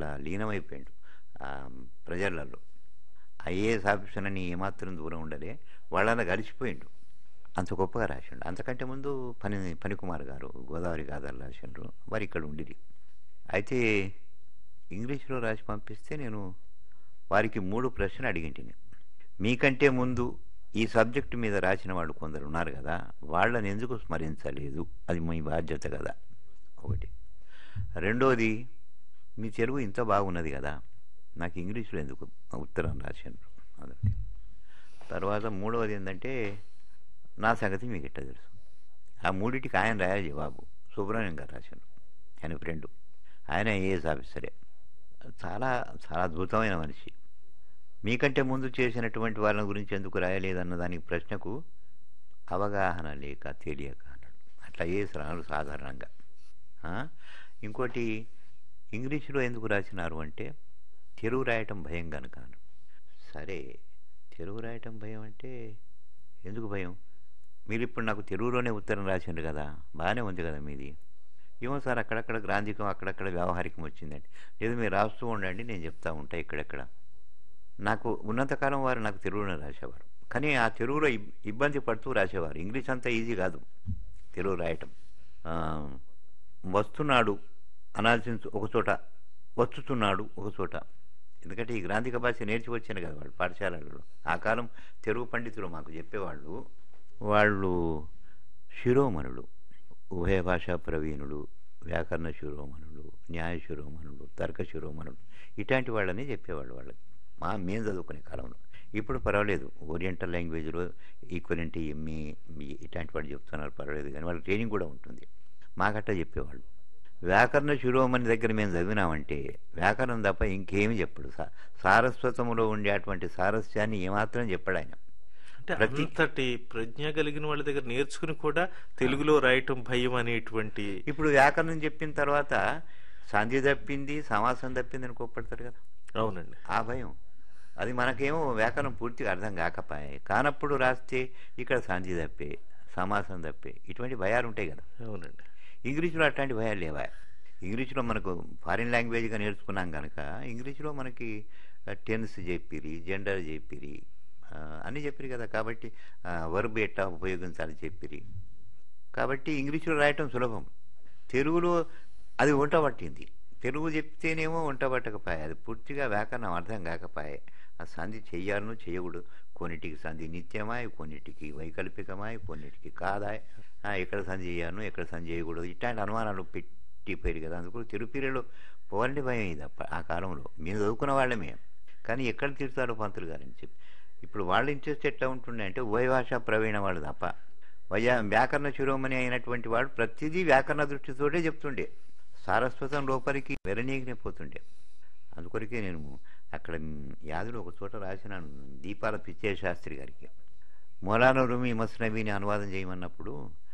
అలా లీనమైపోయాడు ఆ ప్రజలలో ఐఏఎస్ ఆఫీసర్ అని ఏమాత్రం దూరం ఉండలే వాళ్ళని కలిసిపోయిండు అంత గొప్పగా రాసిండు అంతకంటే ముందు పని పనికుమార్ గారు గోదావరి గాథలు రాసిండ్రు వారు ఇక్కడ ఉండిరి అయితే ఇంగ్లీష్లో రాసి పంపిస్తే నేను వారికి మూడు ప్రశ్నలు అడిగింటిని మీకంటే ముందు ఈ సబ్జెక్టు మీద రాసిన వాళ్ళు కొందరు ఉన్నారు కదా వాళ్ళని ఎందుకు స్మరించలేదు అది మీ బాధ్యత కదా ఒకటి రెండోది మీ తెలుగు ఇంత బాగున్నది కదా నాకు ఇంగ్లీష్లో ఎందుకు ఉత్తరం రాసిండ్రు అదొకటి తర్వాత మూడవది ఏంటంటే నా సంగతి మీకు ఎట్లా తెలుసు ఆ మూడింటికి ఆయన రాయాలి జవాబు సుబ్రహ్మణ్యం గారు రాశారు ఆయన ఫ్రెండ్ ఆయన ఐఏఎస్ ఆఫీసరే చాలా చాలా అద్భుతమైన మనిషి మీకంటే ముందు చేసినటువంటి వాళ్ళ గురించి ఎందుకు రాయలేదన్న దానికి ప్రశ్నకు అవగాహన లేక తెలియక అన్నాడు అట్లా ఐఏఎస్ రాను సాధారణంగా ఆ? ఇంకోటి ఇంగ్లీషులో ఎందుకు రాసినారు అంటే తెలుగు రాయటం భయం కనుక అన్నాడు. సరే తెలుగు రాయటం భయం అంటే ఎందుకు భయం మీరు ఇప్పుడు నాకు తెలుగులోనే ఉత్తరం రాసిండ్రు కదా బాగానే ఉంది కదా మీది ఏమో సార్ అక్కడక్కడ గ్రాంధికం అక్కడక్కడ వ్యవహారికం వచ్చిందండి లేదు మీరు రాస్తూ ఉండండి నేను చెప్తా ఉంటా ఇక్కడెక్కడ నాకు ఉన్నంతకాలం వారు నాకు తెలుగులోనే రాసేవారు కానీ ఆ తెలుగులో ఇబ్- ఇబ్బంది పడుతూ రాసేవారు ఇంగ్లీష్ అంతా ఈజీ కాదు తెలుగు రాయటం ఆ, వస్తున్నాడు అనాల్సిన ఒక చోట వస్తున్నాడు ఒక చోట ఎందుకంటే ఈ గ్రాంధిక భాష నేర్చి వచ్చాను కదా వాళ్ళు పాఠశాలలలో ఆ కాలం తెలుగు పండితులు మాకు చెప్పేవాళ్ళు వాళ్ళు శిరోమణులు ఉభయ భాషా ప్రవీణుడు వ్యాకరణ శిరోమణుడు న్యాయ శిరోమణుడు తర్క శిరోమణుడు ఇట్లాంటి వాళ్ళని చెప్పేవాళ్ళు వాళ్ళకి మా మేము చదువుకునే కాలంలో ఇప్పుడు పర్వాలేదు ఓరియంటల్ లాంగ్వేజ్లో ఈక్వలెంట్ ఎంఏ ఇట్లాంటి వాళ్ళు చెప్తున్నారు పర్వాలేదు కానీ వాళ్ళకి ట్రైనింగ్ కూడా ఉంటుంది మాకట్లా చెప్పేవాళ్ళు వ్యాకరణ శిరోమణి దగ్గర మేము చదివినామంటే వ్యాకరణం తప్ప ఇంకేమీ చెప్పడు సా సారస్వతములో ఉండేటువంటి సారస్యాన్ని ఏమాత్రం చెప్పడు ఆయన అంటే ప్రతి- అంతటి ప్రజ్ఞ కలిగిన వాళ్ళ దగ్గర నేర్చుకుని కూడా తెలుగులో రాయటం భయం అనేటువంటి ఇప్పుడు వ్యాకరణం చెప్పిన తర్వాత సంధి తప్పింది సమాసం తప్పింది అని కోప్పడతారు కదా అవునండి ఆ భయం అది మనకేమో వ్యాకరణం పూర్తిగా అర్థం కాకపాయే కానప్పుడు రాస్తే ఇక్కడ సంధి తప్పే సమాసం తప్పే ఇటువంటి భయాలు ఉంటాయి కదా అవునండి ఇంగ్లీష్లో అట్లాంటి భయాలు లేవా ఇంగ్లీష్లో మనకు ఫారిన్ లాంగ్వేజ్గా నేర్చుకున్నాం కనుక ఇంగ్లీష్లో మనకి టెన్స్ చెప్పిరి జెండర్ చెప్పిరి ఆ, అన్నీ చెప్పిరి కదా కాబట్టి వర్బ్ ఎట్టా ఉపయోగించాలి చెప్పిరి కాబట్టి ఇంగ్లీష్లో రాయటం సులభం తెలుగులో అది వంట పట్టింది తెలుగు చెప్తేనేమో వంట పట్టకపోయే అది పూర్తిగా వ్యాకరణం అర్థం కాకపోయే ఆ సంధి చెయ్యాలను చేయకూడదు కొన్నిటికి సంధి నిత్యమాయ్ కొన్నిటికి వైకల్పికమాయ్ కొన్నిటికి కాదాయ్ ఆ, ఎక్కడ సంధి చేయాలను ఎక్కడ సంధి చేయకూడదు ఇట్లాంటి అనుమానాలు పెట్టిపోయారు కదా అందుకు తిరుపతిలో పోవాలంటే భయం ఇది అప్ప- ఆ కాలంలో మేము చదువుకున్న వాళ్ళమే కానీ ఎక్కడ తీరుతారో పంతులు గారని చెప్పి ఇప్పుడు వాళ్ళ ఇంట్రెస్ట్ ఎట్లా ఉంటుండే అంటే ఉభయ భాషా ప్రవీణ వాళ్ళు తప్ప వయా వ్యాకరణ శిరోమణి అయినటువంటి వాడు ప్రతిదీ వ్యాకరణ దృష్టితోటే చెప్తుండే సారస్వతం లోపలికి వెరనీగినే పోతుండే అందుకొరకే నేను అక్కడ యాదులు ఒక చోట రాసినాను దీపాల పిచ్చే శాస్త్రి గారికి మౌలానా రూమి మస్నబీని అనువాదం చేయమన్నప్పుడు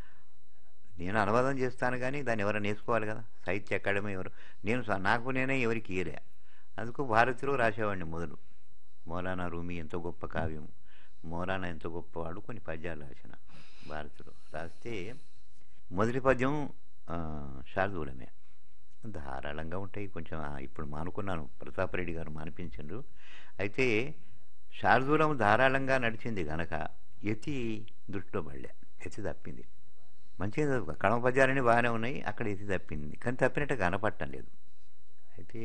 నేను అనువాదం చేస్తాను కానీ దాన్ని ఎవరైనా నేర్చుకోవాలి కదా సాహిత్య అకాడమీ ఎవరు నేను స- నాకు నేనే ఎవరికి ఇయలే అందుకు భారతిలో రాసేవాడిని మొదలు మౌలానా రూమి ఎంతో గొప్ప కావ్యం మౌలానా ఎంతో గొప్పవాడు కొన్ని పద్యాలు రాసిన భారతిలో రాస్తే మొదటి పద్యం ఆ, శార్దూలమే ధారాళంగా ఉంటాయి కొంచెం ఆ, ఇప్పుడు మానుకున్నాను ప్రతాపరెడ్డి గారు మానిపించండు అయితే శార్దూలం ధారాళంగా నడిచింది గనక ఎతి దృష్టిలో పడలే ఎతి తప్పింది మంచిగా చదువుకో కడమ పద్యాలన్నీ బాగానే ఉన్నాయి అక్కడ ఎతి తప్పింది కానీ తప్పినట్టు కనపడటం లేదు అయితే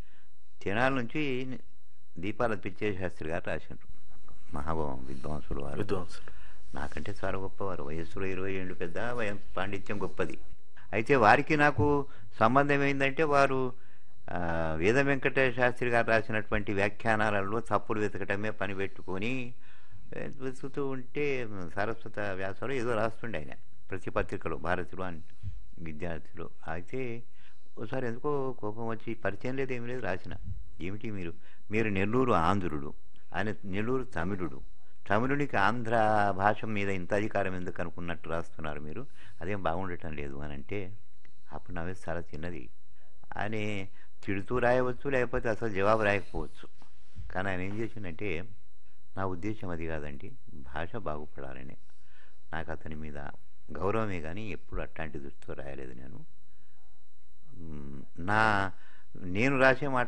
తెనాల నుంచి దీపాల పిచ్చే శాస్త్రి గారు రాసిండ్రు మహాభావం విద్వాంసులు వారు విద్వాంసులు నాకంటే చాలా గొప్పవారు వయస్సులో ఇరవై ఏళ్ళు పెద్ద వయం పాండిత్యం గొప్పది అయితే వారికి నాకు సంబంధం ఏంటంటే వారు ఆ, వేద వెంకటేశ్వర శాస్త్రి గారు రాసినటువంటి వ్యాఖ్యానాలలో తప్పులు వెతకటమే పని పెట్టుకొని ఏ, వెతుకుతూ ఉంటే సారస్వత వ్యాసంలో ఏదో రాస్తుండే ఆయన ప్రతి పత్రికలో భారతిలో అని విద్యార్థులు అయితే ఒకసారి ఎందుకో కోపం వచ్చి పరిచయం లేదు ఏమి లేదు రాసిన ఏమిటి మీరు మీరు నెల్లూరు ఆంధ్రుడు ఆయన నెల్లూరు తమిళుడు తమిళునికి ఆంధ్ర భాష మీద ఇంత అధికారం ఎందుకు అనుకున్నట్టు రాస్తున్నారు మీరు అదేం బాగుండటం లేదు అని అంటే అప్పుడు నా వయసు చాలా చిన్నది ఆయన తిడుతూ రాయవచ్చు లేకపోతే అసలు జవాబు రాయకపోవచ్చు కానీ ఆయన ఏం చేసిందంటే నా ఉద్దేశం అది కాదండి భాష బాగుపడాలని నాకు అతని మీద గౌరవమే కానీ ఎప్పుడు అట్లాంటి దృష్టితో రాయలేదు నేను మ్, నా నేను రాసే మాట